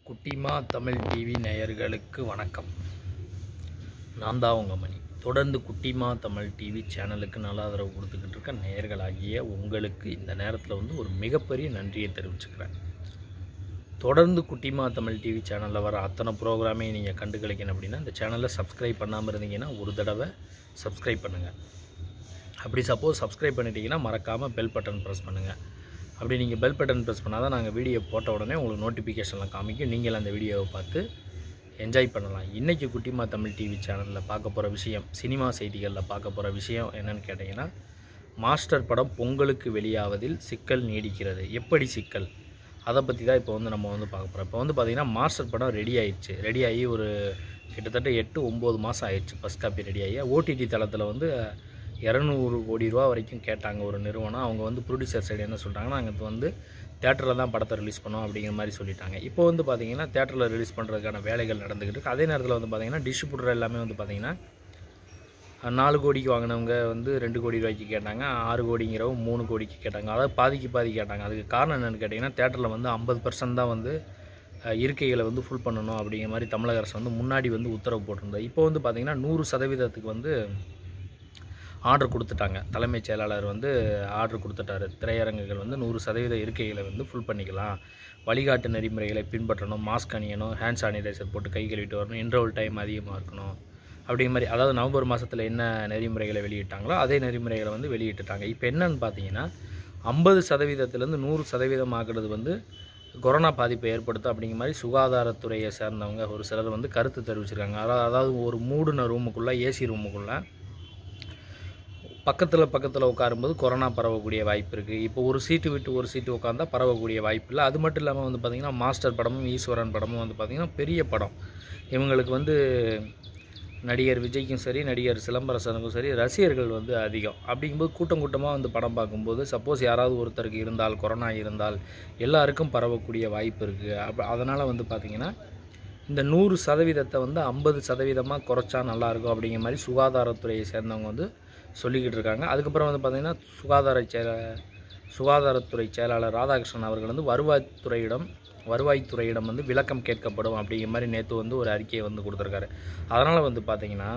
குட்டிமா தமிழ் டிவி நேயர்களுக்கு வணக்கம் நான் தான் உங்கள் மணி தொடர்ந்து குட்டிமா தமிழ் டிவி சேனலுக்கு நல்ல ஆதரவு கொடுத்துக்கிட்டு இருக்க நேயர்களாகிய உங்களுக்கு இந்த நேரத்தில் வந்து ஒரு மிகப்பெரிய நன்றியை தெரிவிச்சுக்கிறேன் தொடர்ந்து குட்டிமா தமிழ் டிவி சேனலில் வர அத்தனை ப்ரோக்ராமையும் நீங்கள் கண்டு கழிக்கணும் அப்படின்னா இந்த சேனலை சப்ஸ்கிரைப் பண்ணாமல் இருந்தீங்கன்னா ஒரு தடவை சப்ஸ்கிரைப் பண்ணுங்கள் அப்படி சப்போஸ் சப்ஸ்கிரைப் பண்ணிட்டீங்கன்னா மறக்காமல் பெல் பட்டன் ப்ரெஸ் பண்ணுங்கள் அப்படி நீங்கள் பெல் பட்டன் ப்ரெஸ் பண்ணால் தான் நாங்கள் வீடியோ போட்ட உடனே உங்களுக்கு நோட்டிஃபிகேஷன்லாம் காமிக்கும் நீங்கள் அந்த வீடியோவை பார்த்து என்ஜாய் பண்ணலாம் இன்றைக்கி குட்டிமா தமிழ் டிவி சேனலில் பார்க்க போகிற விஷயம் சினிமா செய்திகளில் பார்க்க போகிற விஷயம் என்னன்னு கேட்டிங்கன்னா மாஸ்டர் படம் பொங்கலுக்கு வெளியாவதில் சிக்கல் நீடிக்கிறது எப்படி சிக்கல் அதை பற்றி தான் இப்போ வந்து நம்ம வந்து பார்க்க போகிறோம் இப்போ வந்து பார்த்திங்கன்னா மாஸ்டர் படம் ரெடி ஆயிடுச்சு ரெடி ஆகி ஒரு கிட்டத்தட்ட எட்டு ஒம்பது மாதம் ஆயிடுச்சு ஃபஸ்ட் காப்பி ரெடி ஆகி ஓடிடி தளத்தில் வந்து இரநூறு கோடி ரூபா வரைக்கும் கேட்டாங்க ஒரு நிறுவனம் அவங்க வந்து ப்ரொடியூசர் சைடு என்ன சொல்லிட்டாங்கன்னா நாங்கள் வந்து தேட்டரில் தான் படத்தை ரிலீஸ் பண்ணோம் அப்படிங்கிற மாதிரி சொல்லிட்டாங்க இப்போ வந்து பார்த்தீங்கன்னா தேட்டரில் ரிலீஸ் பண்ணுறதுக்கான வேலைகள் நடந்துக்கிட்டு இருக்கு அதே நேரத்தில் வந்து பார்த்தீங்கன்னா டிஸ்ட்ரிபியூட்டர் எல்லாமே வந்து பார்த்தீங்கன்னா நாலு கோடிக்கு வாங்கினவங்க வந்து ரெண்டு கோடி ரூபாய்க்கு கேட்டாங்க ஆறு கோடிங்கிறவங்க மூணு கோடிக்கு கேட்டாங்க அதாவது பாதிக்கு பாதி கேட்டாங்க அதுக்கு காரணம் என்னென்னு கேட்டிங்கன்னா தேட்டரில் வந்து ஐம்பது பர்சன்ட் தான் வந்து அஹ், இருக்கைகளை வந்து ஃபுல் பண்ணணும் அப்படிங்கிற மாதிரி தமிழக அரசு வந்து முன்னாடி வந்து உத்தரவு போட்டிருந்தது இப்போ வந்து பார்த்திங்கன்னா நூறு சதவீதத்துக்கு வந்து ஆர்டர் கொடுத்துட்டாங்க தலைமைச் செயலாளர் வந்து ஆர்டர் கொடுத்துட்டாரு திரையரங்குகள் வந்து நூறு சதவீத இருக்கைகளை வந்து ஃபுல் பண்ணிக்கலாம் வழிகாட்டு நெறிமுறைகளை பின்பற்றணும் மாஸ்க் அணியணும் ஹேண்ட் சானிடைசர் போட்டு கை கழுவிட்டு வரணும் இன்டர்வல் டைம் அதிகமாக இருக்கணும் அப்படிங்கிற மாதிரி அதாவது நவம்பர் மாதத்தில் என்ன நெறிமுறைகளை வெளியிட்டாங்களோ அதே நெறிமுறைகளை வந்து வெளியிட்டுட்டாங்க இப்போ என்னன்னு பார்த்தீங்கன்னா ஐம்பது சதவீதத்துலேருந்து நூறு சதவீதம் ஆக்குறது வந்து கொரோனா பாதிப்பை ஏற்படுத்தும் அப்படிங்கிற மாதிரி சுகாதாரத்துறையை சேர்ந்தவங்க ஒரு சிலர் வந்து கருத்து தெரிவிச்சிருக்காங்க அதாவது அதாவது ஒரு மூடின ரூமுக்குள்ளே ஏசி ரூமுக்குள்ளே பக்கத்தில் பக்கத்தில் உட்காரும்போது கொரோனா பரவக்கூடிய வாய்ப்பு இருக்குது இப்போ ஒரு சீட்டு விட்டு ஒரு சீட்டு உட்காந்தா பரவக்கூடிய வாய்ப்பு இல்லை அது மட்டும் இல்லாமல் வந்து பார்த்திங்கன்னா மாஸ்டர் படமும் ஈஸ்வரன் படமும் வந்து பார்த்திங்கன்னா பெரிய படம் இவங்களுக்கு வந்து நடிகர் விஜய்க்கும் சரி நடிகர் சிலம்பரசனுக்கும் சரி ரசிகர்கள் வந்து அதிகம் அப்படிங்கும்போது கூட்டம் கூட்டமாக வந்து படம் பார்க்கும்போது சப்போஸ் யாராவது ஒருத்தருக்கு இருந்தால் கொரோனா இருந்தால் எல்லாருக்கும் பரவக்கூடிய வாய்ப்பு இருக்குது அப்போ அதனால் வந்து பார்த்திங்கன்னா இந்த நூறு சதவீதத்தை வந்து ஐம்பது சதவீதமாக குறைச்சா நல்லாயிருக்கும் அப்படிங்கிற மாதிரி சுகாதாரத்துறையை சேர்ந்தவங்க வந்து சொல்லிக்கிட்டு இருக்காங்க அதுக்கப்புறம் வந்து பார்த்திங்கன்னா சுகாதார செயல சுகாதாரத்துறை செயலாளர் ராதாகிருஷ்ணன் அவர்கள் வந்து வருவாய்த்துறையிடம் வருவாய்த்துறையிடம் வந்து விளக்கம் கேட்கப்படும் அப்படிங்கிற மாதிரி நேற்று வந்து ஒரு அறிக்கையை வந்து கொடுத்துருக்காரு அதனால் வந்து பார்த்திங்கன்னா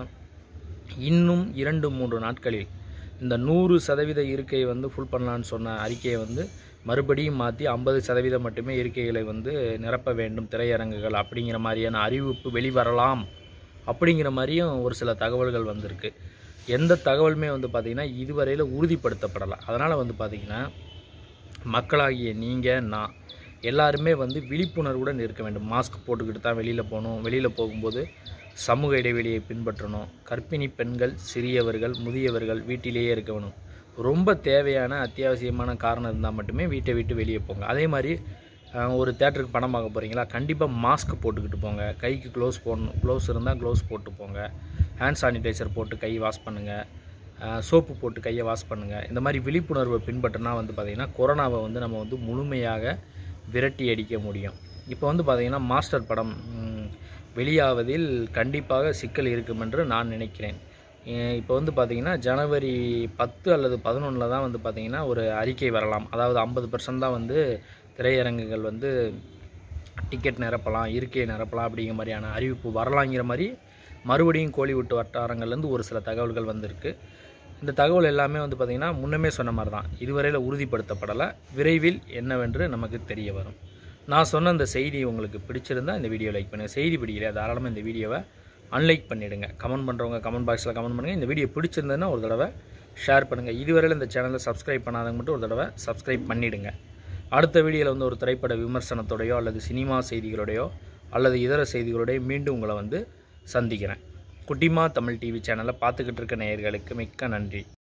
இன்னும் இரண்டு மூன்று நாட்களில் இந்த நூறு சதவீத இருக்கை வந்து ஃபுல் பண்ணலான்னு சொன்ன அறிக்கையை வந்து மறுபடியும் மாற்றி ஐம்பது சதவீதம் மட்டுமே இருக்கைகளை வந்து நிரப்ப வேண்டும் திரையரங்குகள் அப்படிங்கிற மாதிரியான அறிவிப்பு வெளிவரலாம் அப்படிங்கிற மாதிரியும் ஒரு சில தகவல்கள் வந்திருக்கு எந்த தகவலுமே வந்து பார்த்திங்கன்னா இதுவரையில் உறுதிப்படுத்தப்படலை அதனால் வந்து பார்த்திங்கன்னா மக்களாகிய நீங்கள் நான் எல்லாருமே வந்து விழிப்புணர்வுடன் இருக்க வேண்டும் மாஸ்க் போட்டுக்கிட்டு தான் வெளியில் போகணும் வெளியில் போகும்போது சமூக இடைவெளியை பின்பற்றணும் கர்ப்பிணி பெண்கள் சிறியவர்கள் முதியவர்கள் வீட்டிலேயே இருக்க வேணும் ரொம்ப தேவையான அத்தியாவசியமான காரணம் இருந்தால் மட்டுமே வீட்டை விட்டு வெளியே போங்க அதே மாதிரி அஹ், ஒரு தேட்டருக்கு படம் பார்க்க போகிறீங்களா கண்டிப்பாக மாஸ்க் போட்டுக்கிட்டு போங்க கைக்கு க்ளோஸ் போடணும் க்ளோஸ் இருந்தால் க்ளோஸ் போட்டு போங்க ஹேண்ட் சானிடைசர் போட்டு கை வாஷ் பண்ணுங்கள் சோப்பு போட்டு கையை வாஷ் பண்ணுங்கள் இந்த மாதிரி விழிப்புணர்வை பின்பற்றினா வந்து பார்த்திங்கன்னா கொரோனாவை வந்து நம்ம வந்து முழுமையாக விரட்டி அடிக்க முடியும் இப்போ வந்து பார்த்திங்கன்னா மாஸ்டர் படம் ம், வெளியாவதில் கண்டிப்பாக சிக்கல் இருக்கும் என்று நான் நினைக்கிறேன் அஹ் இப்போ வந்து பார்த்திங்கன்னா ஜனவரி பத்து அல்லது பதினொன்றில் தான் வந்து பார்த்திங்கன்னா ஒரு அறிக்கை வரலாம் அதாவது ஐம்பது பர்சன்ட் தான் வந்து திரையரங்குகள் வந்து டிக்கெட் நிரப்பலாம் இருக்கையை நிரப்பலாம் அப்படிங்கிற மாதிரியான அறிவிப்பு வரலாங்கிற மாதிரி மறுபடியும் கோலிவுட் வட்டாரங்கள்லேருந்து ஒரு சில தகவல்கள் வந்திருக்கு இந்த தகவல் எல்லாமே வந்து பார்த்திங்கன்னா முன்னமே சொன்ன மாதிரி தான் இதுவரையில் உறுதிப்படுத்தப்படலை விரைவில் என்னவென்று நமக்கு தெரிய வரும் நான் சொன்ன இந்த செய்தி உங்களுக்கு பிடிச்சிருந்தா இந்த வீடியோ லைக் பண்ணுங்கள் செய்தி பிடிக்கல தாராளமாக இந்த வீடியோவை அன்லைக் பண்ணிவிடுங்க கமெண்ட் பண்ணுறவங்க கமெண்ட் பாக்ஸில் கமெண்ட் பண்ணுங்கள் இந்த வீடியோ பிடிச்சிருந்ததுன்னா ஒரு தடவை ஷேர் பண்ணுங்கள் இதுவரையில் இந்த சேனலை சப்ஸ்கிரைப் பண்ணாதவங்க மட்டும் ஒரு தடவை சப்ஸ்கிரைப் பண்ணிவிடுங்க அடுத்த வீடியோவில் வந்து ஒரு திரைப்பட விமர்சனத்தோடையோ அல்லது சினிமா செய்திகளோடையோ அல்லது இதர செய்திகளோடையோ மீண்டும் உங்களை வந்து சந்திக்கிறேன் குட்டிமா தமிழ் டிவி சேனலை பார்த்துக்கிட்டு இருக்க நேயர்களுக்கு மிக்க நன்றி